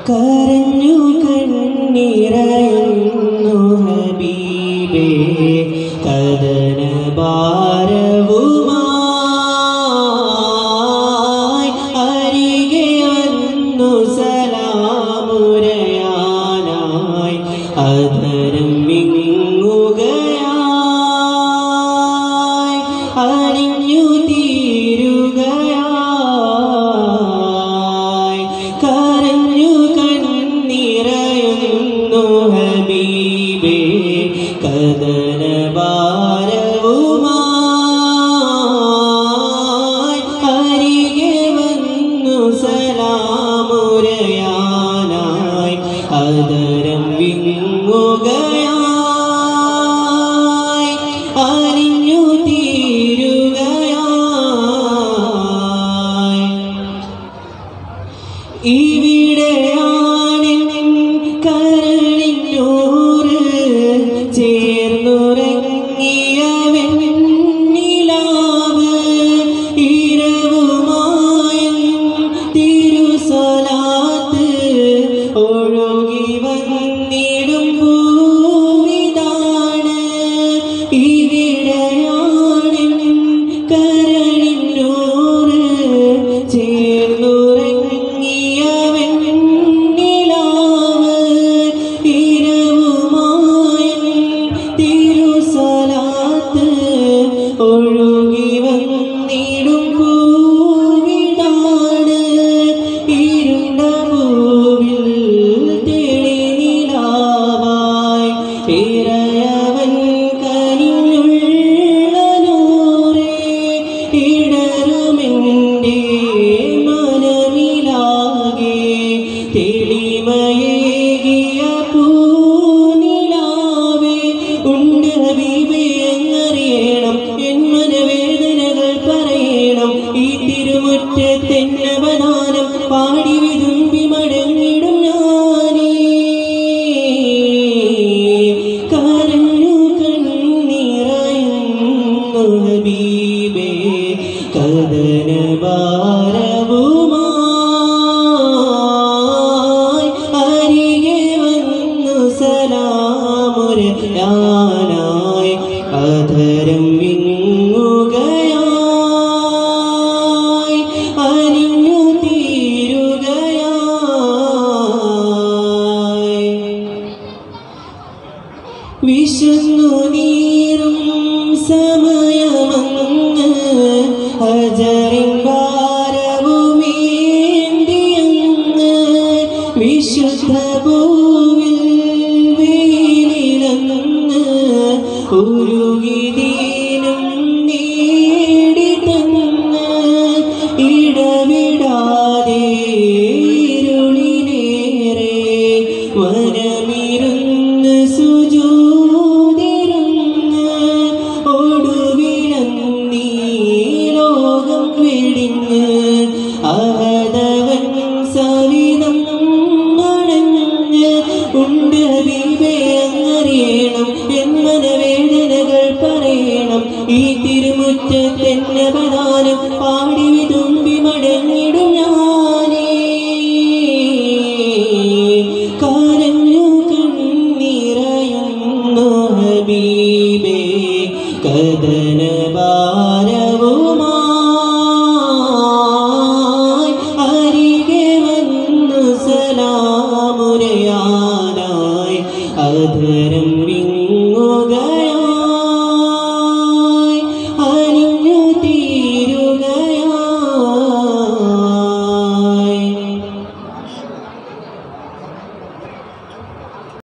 കരഞ്ഞു കണ്ണീരയുന്നു ഹബീബേ കദന ഭാരവുമായി അരികെ വന്നു സലാമുരയാനായി അതരം വിങ്ങുകയായി അണിഞ്ഞു തീരുകയായി കരഞ്ഞു കണ്ണീരയുന്നു ഹബീബേ കദന ഭാരവുമായി അരികെ വന്നു സലാമുരയാനായി അതരം വിങ്ങുകയായി അരിഞ്ഞു തീരുകയായി ഇവിടെയാണ് കരളിനൂറ് ചേർന്നുറങ്ങിയ വെണ്ണിലാവ് ഇരവുമായും തിരുസലാത്ത് ഒഴുകി വന്നിടും ഭൂമിതാണ് ഇവിടെയാണ് കരളിനൂറ് ചേർന്നുറങ്ങിയ വെണ്ണിലാവ് ഇരവുമായും തിരുസലാത്ത് ഒഴുകി വന്നിടും പൂവിടാണ് ഇരുണ്ട പൂവിൽ തെളിനിലാവായി ഇറയവൻ കനിഞ്ഞുള്ള നൂറേ ഇടറുമെൻ്റെ മനമിലാകെ തെളിമയേകിയ പൂനിലാവേ ഉണ്ട് ഹബീബേ എന്നറിയണം എൻ മനവേദനകൾ പറയണം ഈ തിരുമുറ്റത്തെന്നവനാനം പാടി വിതുമ്പി മടങ്ങിടും ഞാനേ കരഞ്ഞു കണ്ണീറയുന്നു ഹബീബേ കദന ഭാരവുമായി അരികെ വന്നു സലാമുരനായി അധരം വിങ്ങുകയായി അലിഞ്ഞു തീരുകയായി വിശന്നു നീറും സമയമങ്ങ് ഹജറിൻ ഭാരവുമേന്തിയങ്ങ് വിശുദ്ധ ഭൂവിൽ വീണിലങ്ങ് ഉരുകി ദീനം നേടി തന്ന് ഇടവിടാതെ ഇരുളിനേറെ വനമിരുന്ന് സുജൂതിരുന്ന് ഒടുവിലന്നീ ലോകം വെടിഞ്ഞ് അഹദവൻ സവിധം മടഞ്ഞ് ഉണ്ട് ബീബേ അങ്ങറിയണം എന്മനവേദനകൾ പറയണം ഈ തിരുമുറ്റത്തെന്നെ പ്രധാനം പാടി വിതുമ്പി മടങ്ങിടും ഞാനേ കരഞ്ഞു കണ്ണീറയുന്നു ഹബീബേ കദന ഭാരവുമായി അരികെ വന്നു സലാമുരയാനായി അധരം